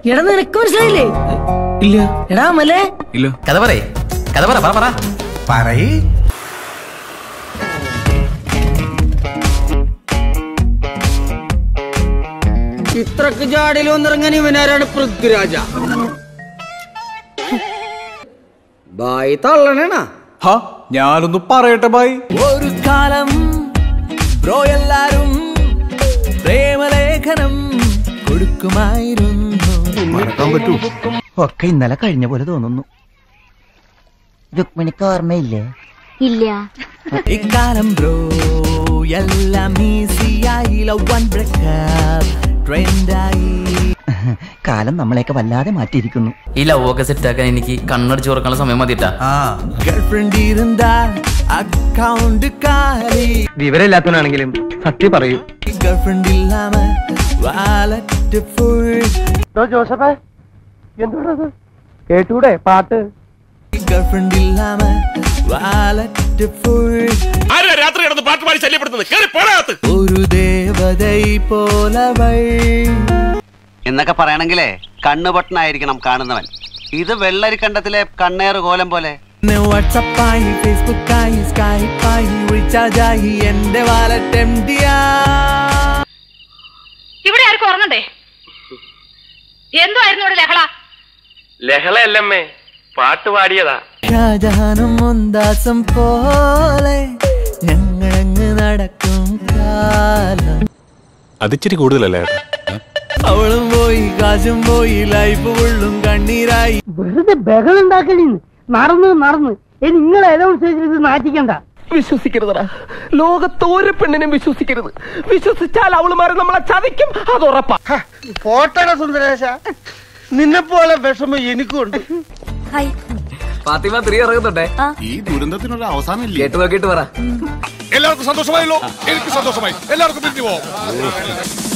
എടാ നിനക്ക് മനസ്സിലായില്ലേ ഇല്ല എടാ മലേ ഇല്ല കഥ പറയേ കഥ പറ പറ പറ പറയ് ഇത്രക്ക് ജാടിയിൽ വന്നിറങ്ങാൻ ഇവനാരാണ് പൃഥ്വിരാജ ബായി തള്ളണേണ ഹാ ഞാനൊന്ന് പറയട്ടെ ബായ് ഒരു കാലം ബ്രോ എല്ലാരും പ്രേമലേഖനം കൊടുക്കുമായിരുന്നു മറക്കാൻ പറ്റൂ ഒക്കെ ഇന്നലെ കഴിഞ്ഞ പോലെ തോന്നുന്നു രുക്മിണിക്ക് ഓർമ്മയില്ലേ ഇല്ല ഇക്കാലം ബ്രോ എല്ലാം ഈസിയായി ലവ് വൺ ബ്രേക്കപ്പ് ട്രെൻഡായി കാലം നമ്മളെയൊക്കെ വല്ലാതെ മാറ്റിയിരിക്കുന്നു ഈ ലവ് ഒക്കെ സെറ്റ് ആക്കാൻ എനിക്ക് കണ്ണടിച്ച് തുറക്കാനുള്ള സമയം മതിട്ടാ ഗേൾഫ്രണ്ട് ഇരുന്ന അക്കൗണ്ട് കാലി വിവരമില്ലാത്തവനാണെങ്കിലും സത്യം പറയൂ ഗേൾഫ്രണ്ട് ഇല്ലാമ വാലറ്റ് ഫുൾ ജോസഫേ എന്തോടത് കേട്ടൂടെ പാട്ട് ഗേൾഫ്രണ്ട് ഇല്ലാമ വാലറ്റ് ഫുൾ രാത്രി കിടന്ന് പാട്ട് പാടി ശല്യപ്പെടുത്തുന്നത് കേറി പോരാത്ത് ഒരു ദേവതൈ പോലവൾ എന്നൊക്കെ പറയണെങ്കിലേ കണ്ണുപൊട്ടനായിരിക്കണം കാണുന്നവൻ ഇത് വെള്ളരിക്കണ്ടത്തിലെ കണ്ണേറ് കോലം പോലെ പിന്നെ വാട്സപ്പായി ഫേസ്ബുക്കായി സ്കൈപ്പായി റീചാർജായി എന്റെ വാലറ്റ് എം ഇവിടെ ആർക്കും ഉറങ്ങണ്ടേ എന്തായിരുന്നു ഇവിടെ ലഹള ലഹളയല്ലമ്മേ പാട്ട് പാടിയതാ ഷാജഹാനും മുന്താസം പോലെ ഞങ്ങളങ്ങ് നടക്കും കാലം അതിച്ചിരി കൂടുതലല്ലേ അവളും പോയി കാശും പോയി ലൈഫ് ഫുള്ളും കണ്ണീരായി വെറുതെ ബഹളം ഉണ്ടാക്കണി നടന്ന് നടന്ന് ഇനി നിങ്ങളെ അനൗൺസ് ചെയ്തിട്ട് നാട്ടിക്കണ്ട വിശ്വസിക്കരുതടാ ലോകത്ത് ഒരു പെണ്ണിനും വിശ്വസിക്കരുത് വിശ്വസിച്ചാൽ അവളുമാരെ നമ്മളെ ചതിക്കും അത് ഉറപ്പാ പോട്ടട സുന്ദരേശ നിന്നെ പോലെ വിഷമം എനിക്കുണ്ട് ഹായ് ഫാത്തിമ ത്രീ ഇറങ്ങുന്നുണ്ടേ ഈ ദുരന്തത്തിനൊരു അവസാനം ഇല്ലേ കേട്ട് നോക്കിയിട്ട് പറ എല്ലാവർക്കും സന്തോഷമായല്ലോ എനിക്ക് സന്തോഷമായി എല്ലാവർക്കും പിരിഞ്ഞു പോവാം